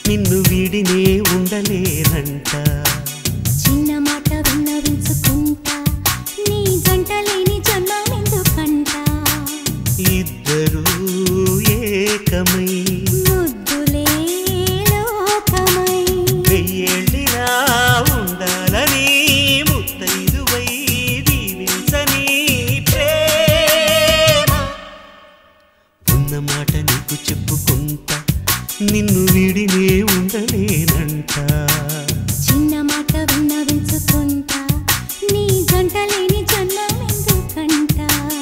నిన్ను వీడినే ఉండలేనంట చిన్న మాట విన్నవించుకుంటా నీ జంట లేని జన్మమెందుకంట ఇద్దరు ఏకమై ముద్దులే లోకమై వెయ్యేళ్ళిలా ఉండాలని ముత్తైదువై దీవించని ప్రేమ ఉన్న మాట నీకు చెప్పుకుంటా నిన్ను వీడినే ఉండలేనంట చిన్న మాట విన్నవించుకుంటా నీ జంట లేని జన్మమెందుకంట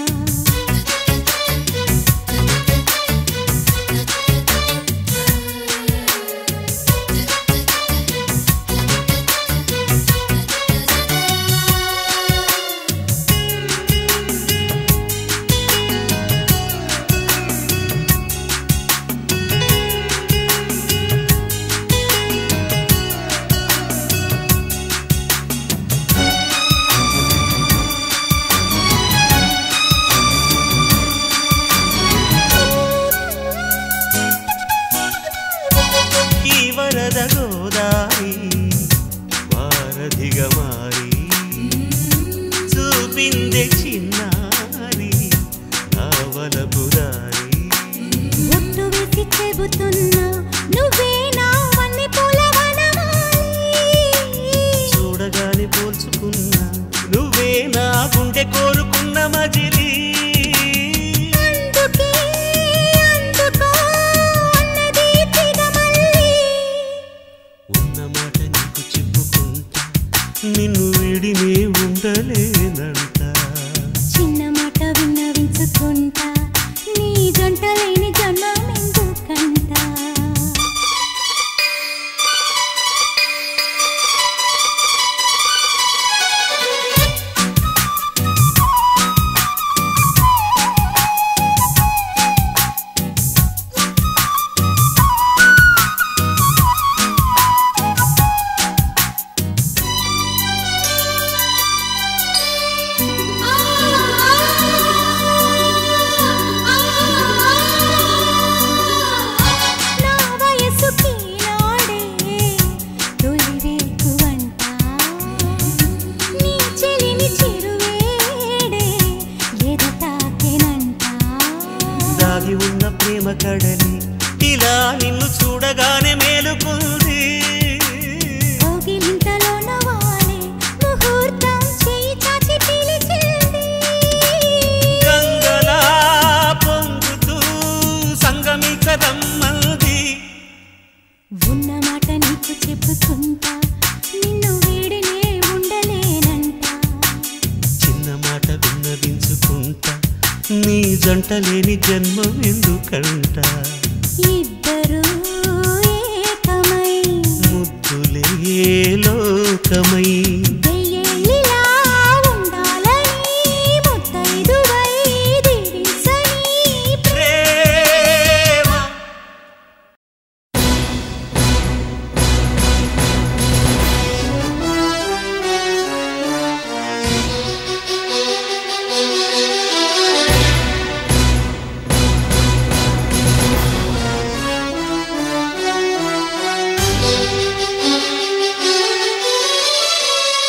ఈ వరద గోదారి వారధిగా మారి చూపిందే చిన్నారి నావలపు దారి ఒట్టు వేసి చెబుతున్నా నువ్వే నా వన్నె పూల చూడగానే పోల్చుకున్నా నువ్వే నా గుండె కోరుకున్న మజిలీ అందుకే అందుకో అన్నది తిగమల్లి ఉన్న మాట నీకు చెప్పుకుంటా నిన్ను వీడినే ఉండలేనంట చిన్న మాట విన్నవించుకుంటా నీ జంట లేని జన్మమెందుకంట నా వయసుకి నాడే తొలి వేకువంట నీ చెలిని చిరువేడే ఎదతాకెనంట దాగి ఉన్న ప్రేమ కడలి ఇలా నిన్ను చూడగానే మేలుకుంది కోగిలింతలోన వాలే ముహూర్తం చేయి చాచి పిలిచింది గంగలా పొంగుతూ సంగమికదమ్మది ఉన్న మాట నీకు చెప్పుకుంటా నిన్ను వీడినే ఉండలేనంట చిన్న మాట విన్నవించుకుంటా నీ జంట లేని జన్మం ఎందుకంట ఇద్దరు ఏకమై ముద్దులే లోకమై వెయ్యేళ్ళిలా ఉండాలని ముత్తైదువై దీవించని ప్రేమ ఆ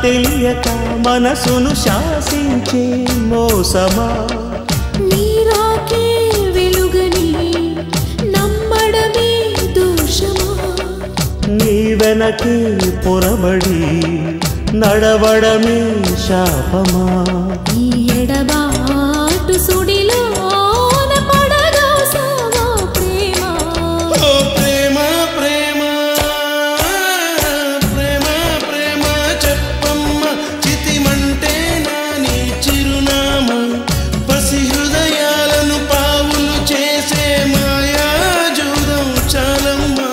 తెలియక మనసును శాసించే మోసమా నీరాకే వెలుగని నమ్మడమే దోషమా నీ వెనకే పొరబడి నడవడమే శాపమా ఈ ఎడబాటు సుడిలోన పడదోసావా ప్రేమ ఓ ప్రేమ ప్రేమ ప్రేమ ప్రేమ చెప్పమ్మ చితిమంటే నా నీ చిరునామా పసి హృదయాలను పావులు చేసే మాయా జూదం చాలమ్మా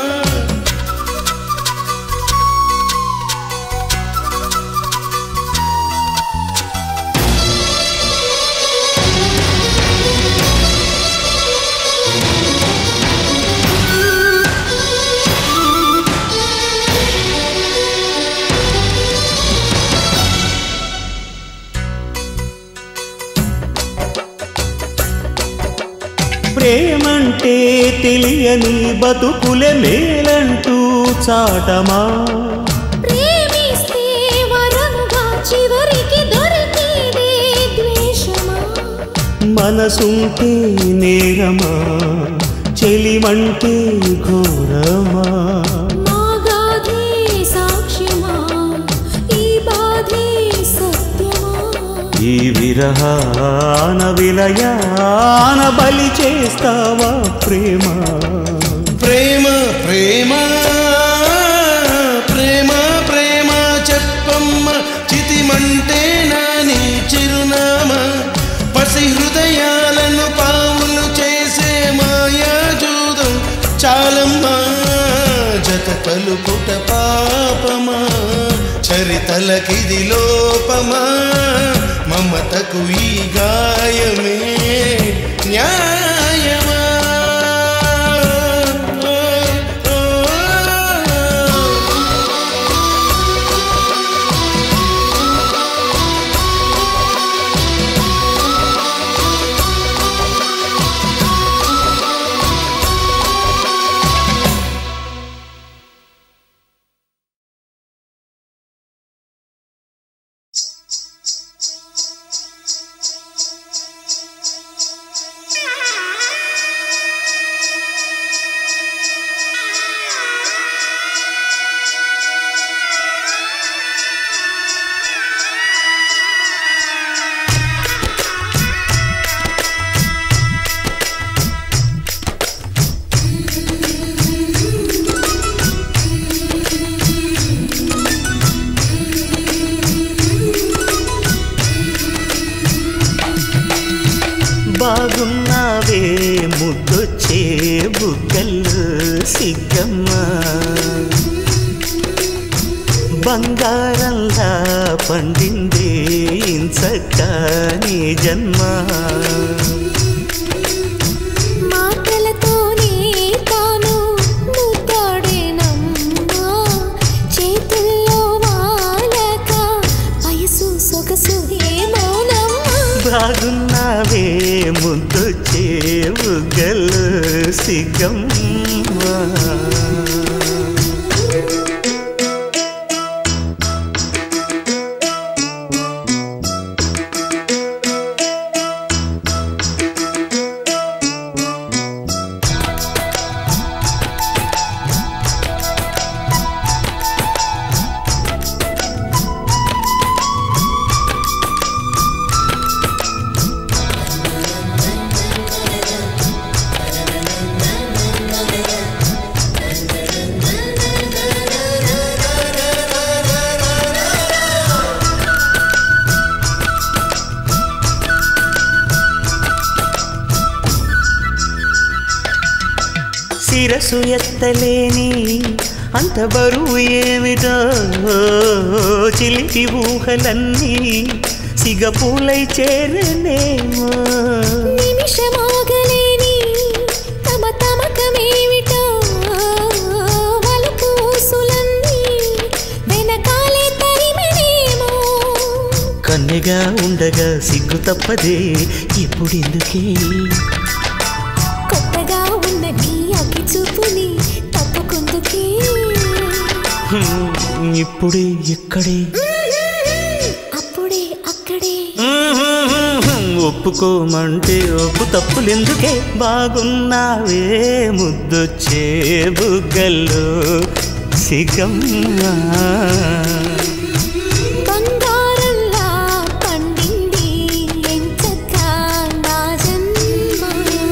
ప్రేమంటే తెలియని బతుకులే మేలంటూ చాటమా ప్రేమిస్తే వరముగా చివరికి దొరికేదే ద్వేషమా మనసుంటే నేరమా చెలిమంటే ఘోరమా మాగాధే సాక్ష్యమా ఈ బాధే సత్యమా ఈ విరహాన విలయాన బలి చేస్తావా ప్రేమ ప్రేమ ప్రేమ ప్రేమ ప్రేమ చెప్పమ్మ చితిమంటే నా నీ చిరునామా పసి హృదయాలను పావులు చేసే మాయా జూదం చాలమ్మా జత కలుపుట పాపమా చరితలకిది లోపమా మమతకు ఈ గాయమే న్యాయమా బాగున్నావే ముద్దొచ్చే బుగ్గలు సిగ్గమ్మా బంగారంలా పండిందే ఇంచక్క నీ జన్మ మాటలతోనే తాను ముద్దాడేనమ్మా చేతుల్లో వాలక వయసు సొగసు ఏమోనమ్మా బాగున్నావే ముద్దొచ్చే బుగ్గలు సిగ్గమ్మా శిరసు ఎత్తలేని అంత బరువు ఏమిటో చిలిపి ఊహలన్నీ సిగపూలై చేరనేమో నిమిషమాగలేని తమ తమకమేమిటో వలపు ఊసులన్నీ వెనకాలే తరిమనేమో కన్నెగా ఉండగా సిగ్గు తప్పదే ఇప్పుడెందుకే కొత్తగా ఉన్న నీ అగ్గి చూపుని తప్పుకుందుకే హ్మ్, ఇప్పుడే ఇక్కడే ఒప్పుకోమంటే ఒప్పు తప్పులెందుకే బాగున్నావే ముద్దొచ్చే బుగ్గల్లో సిగమ్మా బంగారంలా పండింది ఎంచక్క నా జన్మ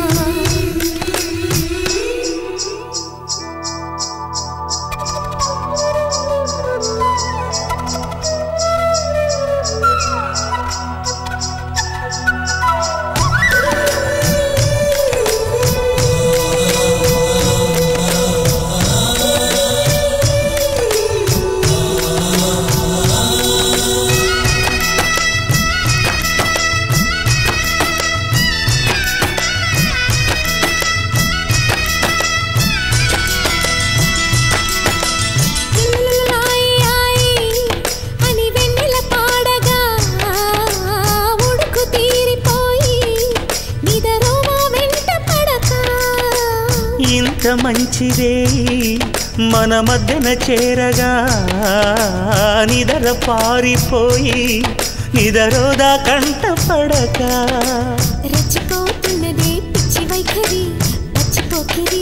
లాయి అని వెన్నెల పాడగా ఉడుకు తీరిపోయి నిదరోమా వెంట పడక ఇంత మంచిదే మన మధ్యన చేరగా నిదర పారిపోయి నిదరోదా కంట పడక రెచ్చిపోతున్నదే పిచ్చి వైఖరి పచ్చిపోకిరి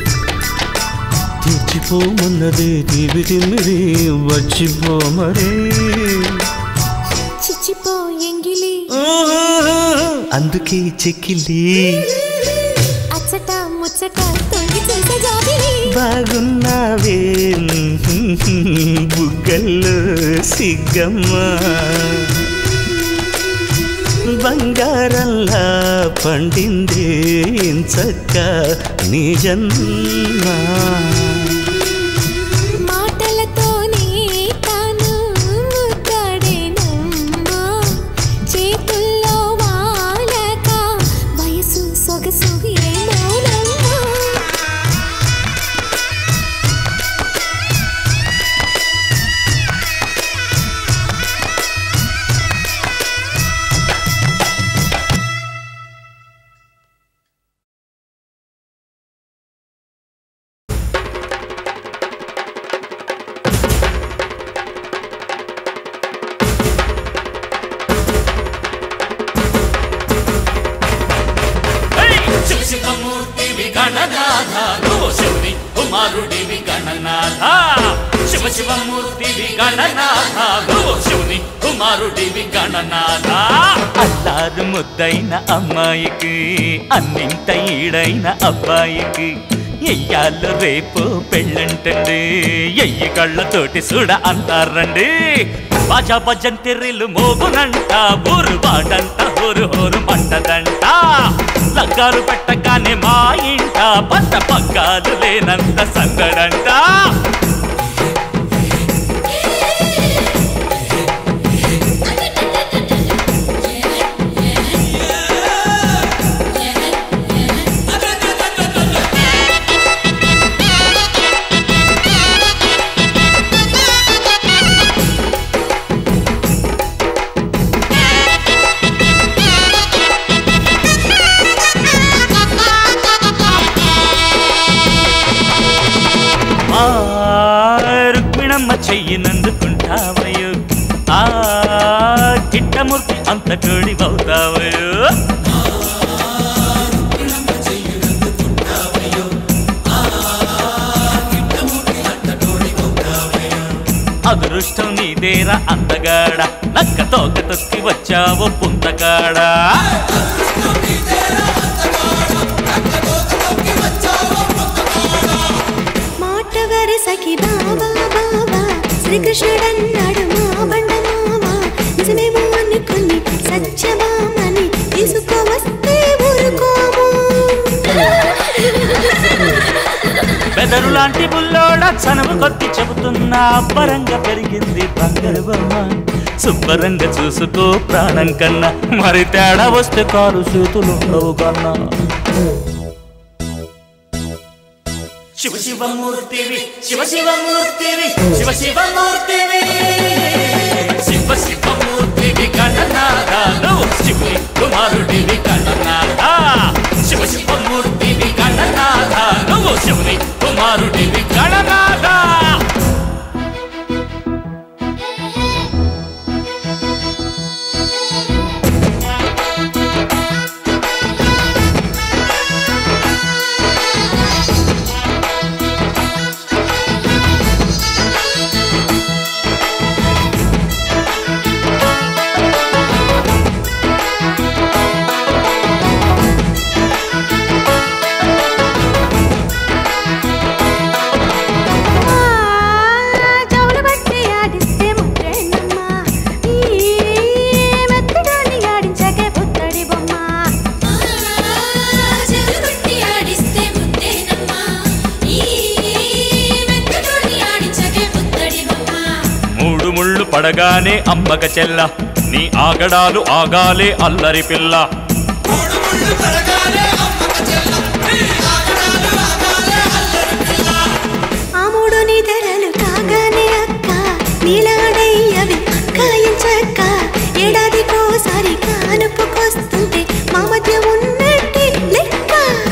తీర్చిపోమన్నదే తీపి తిమ్మిది వచ్చిపో మరి చిచ్చిపో ఎంగిలి అందుకే చెక్కిలి అచ్చట ముచ్చట తొంగి చూసే జాబిలి బాగున్నావే బుగ్గల్లో సిగ్గమ్మ బంగారంలా పండిందే చక్క నీ జన్మ మాటలతోనే తాను ముద్దాడేనమ్మా చేతుల్లో వాలక వయసు సొగసు ఏమోనమ్మా శివ శివమూర్తివి గణనాథ నువ్వు శివుని కుమారుడివి గణనాథ శివ శివమూర్తివి గణనాథ నువ్వు శివుని కుమారుడివి గణనాథ అల్లారు ముద్దైన అమ్మాయికి అన్నింట ఈడైన అబ్బాయికి ఎయ్యాళ్ళు రేపు పెళ్ళంటండి ఎయ్యి కళ్ళతోటి చూడ అంటారండి బాజా భజంతిర్రిలు మోగునంట ఊరు వాడంట ఊరు ఊరు మంటదంట లగ్గాలు పెట్టగానే మా ఇంట పట్ట పగ్గాలు లేనంత సందడంట ఆ రుక్మిణమ్మ చెయ్యినందుకుంటావయో ఆ చిట్టమూర్తి అంత తోడివవుతావయో అదృష్టం నీదేరా అందగాడ నక్క తోక తొక్కి వచ్చావు పుంతగాడా మాట వరసకి బాబా బాబా శ్రీకృష్ణుడన్నాడు మా బండ మావా నిజమేమో అనుకుని సత్యమామని తీసుకువస్తే ఊరుకోము బెదరు లాంటి బుల్లోడ చనువు కొద్ది చెబుతున్నా అబ్బరంగా పెరిగింది బంగారు బొమ్మ శుభ్రంగా చూసుకో ప్రాణం కన్నా మరి తేడా వస్తే కారు చేతులు ఉండవు కన్నా శివ శివమూర్తివి శివ శివమూర్తివి శివ శివమూర్తివి శివ శివమూర్తివి గణనాథ నువ్వు శివుని కుమారుడివి గణనాథ శివ శివమూర్తివి గణనాథ నువ్వు శివుని కుమారుడివి గణనాథ ఆ పడగానే అమ్మక చెల్ల నీ ఆగడాలు ఆగాలే అల్లరి పిల్ల ఆ మూడు నిద్రలు కాగానే అక్క నీలాడయ్యవి కాయించక్క ఏడాదికోసారి కానుపుకొస్తుంటే మా మధ్య ఉన్నట్టే లెక్క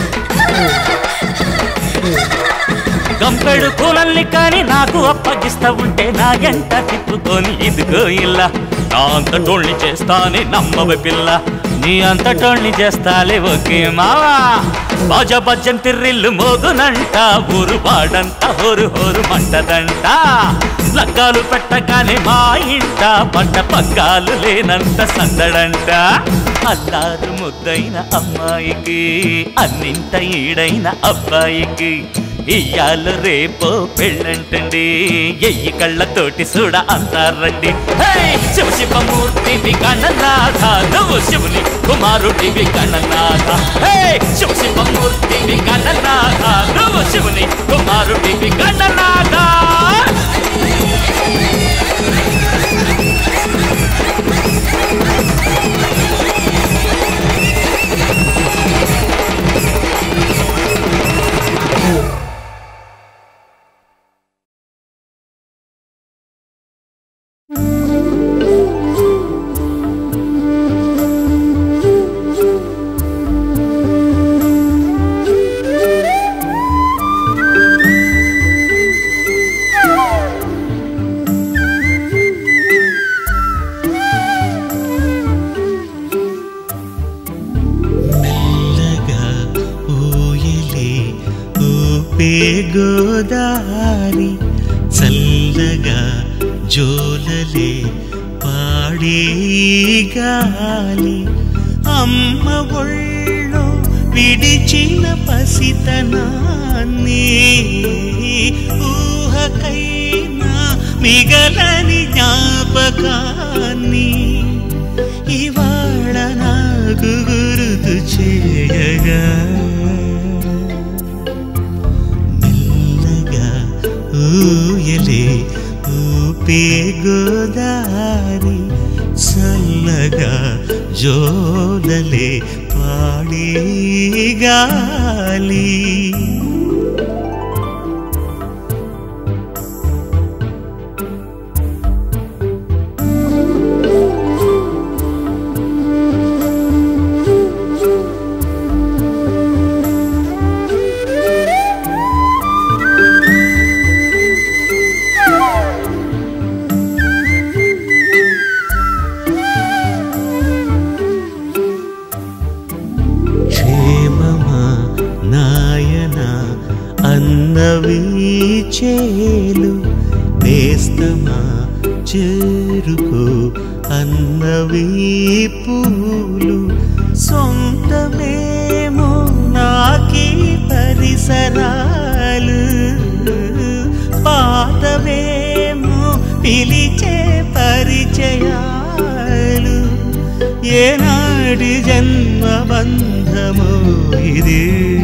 గంపెడు పూలల్ని కాని నాకు అప్పగిస్తా ఉంటే నా ఎంట తిప్పుకొని ఇదిగో ఇల్లా నా అంతటోళ్ళని చేస్తానే నమ్మవ పిల్ల నీ అంతటోళ్ళని చేస్తాలే ఓకే మావా బాజ బజ్జం తిర్రిల్లు మోగునంట ఊరు వాడంట హోరు హోరు మంటదంట లగ్గాలు పెట్టగానే మా ఇంట పంట పగ్గాలు లేనంత సందడంట అల్లారు ముద్దైన అమ్మాయికి అన్నింట ఈడైన అబ్బాయికి ఇయ్యాలు రేపో పెళ్ళంటండి ఎయ్యి కళ్ళతోటి చూడ అంటారండి హే! శివ శివమూర్తివి గణనాథ నువ్వు శివుని కుమారుడివి గణనాథ హే! శివ శివమూర్తివి గణనాథ నువ్వు శివుని కుమారుడివి గణనాథ మెల్లగా ఊయలే ఊపే గోదారి చల్లగా జోలలే పాడే గాలి అమ్మ ఒళ్ళో విడిచిన పసితనాన్ని ఊహకైనా మిగలని జ్ఞాపకాన్ని ఇవాళ నాకు గురుతు చేయగా మెల్లగా ఊయలే ఊపే గోదారి చల్లగా జోలలే పాడే గాలి క్షేమమా నాయన అన్నవి చేలు నేస్తమా చేరుకో అన్నవి పూలు సొంతమేమో నాకీ పరిసరాలు పాతవేమో పిలిచే పరిచయాలు ఏనాడి జన్మ బంధమో ఇది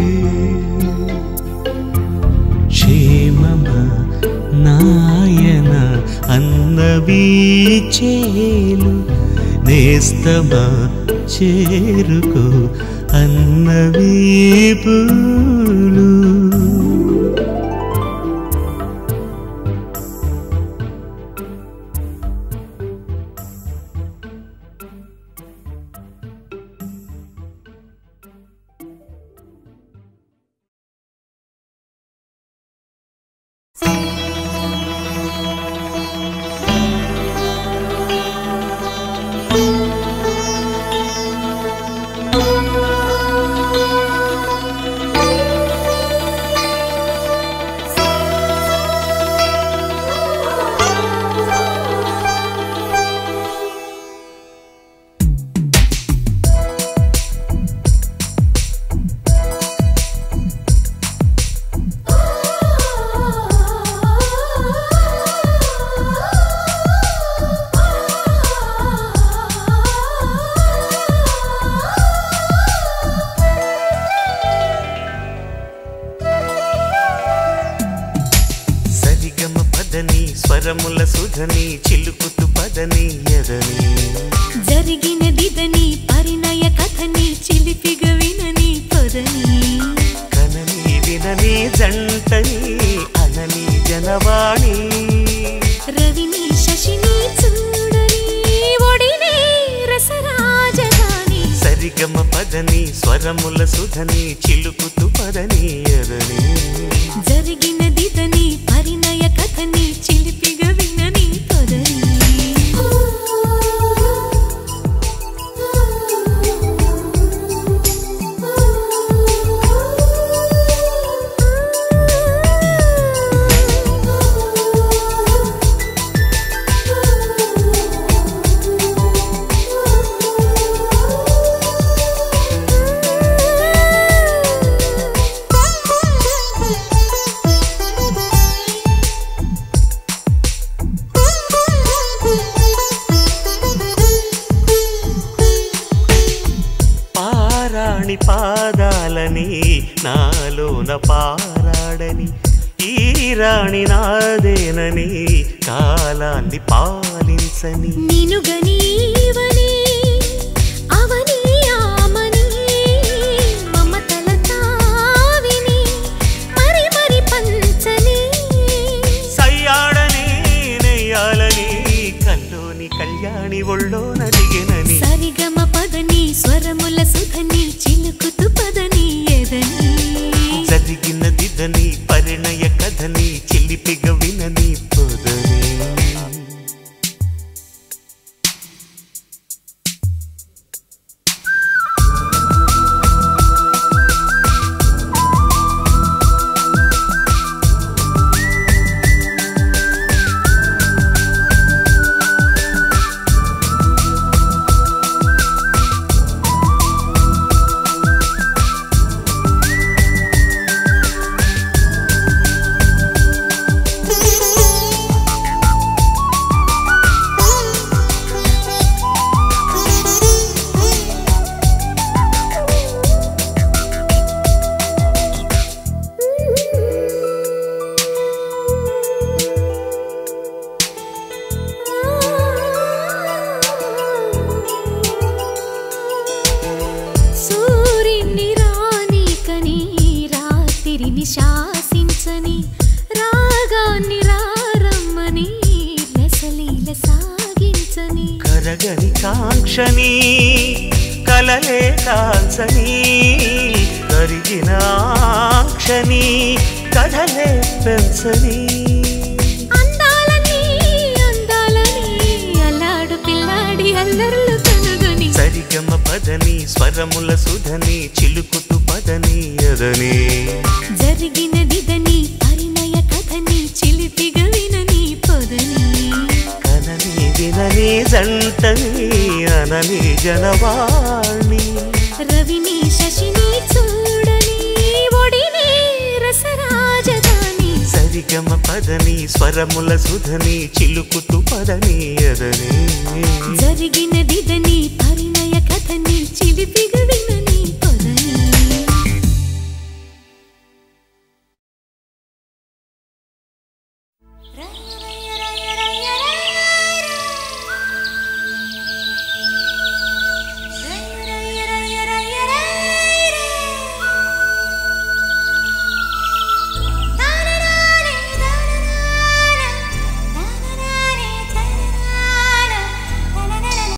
క్షేమమా నాయన అన్నవి చేలు నేస్తమా చేరుకో అన్నవి పూలు సరిగమ పదని స్వరముల సుధని చిలుకుతు పదని ఎదని జరిగినదిదని పరిణయ కథని చిలిపిగ వినని పొదని కనని వినని జంటని అనని జనవాణి రవిని శశిని చూడని ఒడిని రసరాజధాని సరిగమ పదని స్వరముల సుధని చిలుకుతు పదని ఎదని జరిగినదిదని పరిణయ కథని చిలిపిగ వినని పొదని పారాణి పాదాలని నాలోన పారాడని ఈ రాణి నాదేనని కాలాన్ని పాలించని నినుగనీవని అవని ఆమని మమతల తావిని మరి మరి పంచని సయ్యాడని నెయ్యాలని కల్లోని కళ్యాణి ఒళ్ళో నదిగినని సరిగమ పదని స్వరముల సుధని చిలుకుతు పదని ఎదని జరిగినదిదని పరిణయ కథని చిలిపిగ వినని పొదని సూర్యుని రానికని రాత్రిని శాసించని రాగాన్ని రారమ్మని రసలీల సాగించని కరగని కాంక్షని కలలే కాల్చని కరిగిన ఆంక్షని కథలే పెంచని అందాలని అందాలని అల్లాడు పిల్లాడి అల్లర్లు కనుగొని సరిగమ పదని స్వరముల సుధని చిలుకుతు పదని ఎదని జరిగినదిదని పరిణయ కథని చిలిపిగ వినని పొదని కనని వినని జంటని అనని జనవాణి రవిని శశిని చూడని ఒడిని రసరాజధాని సరిగమ పదని స్వరముల సుధని చిలుకుతు పదని ఎదని జరిగిన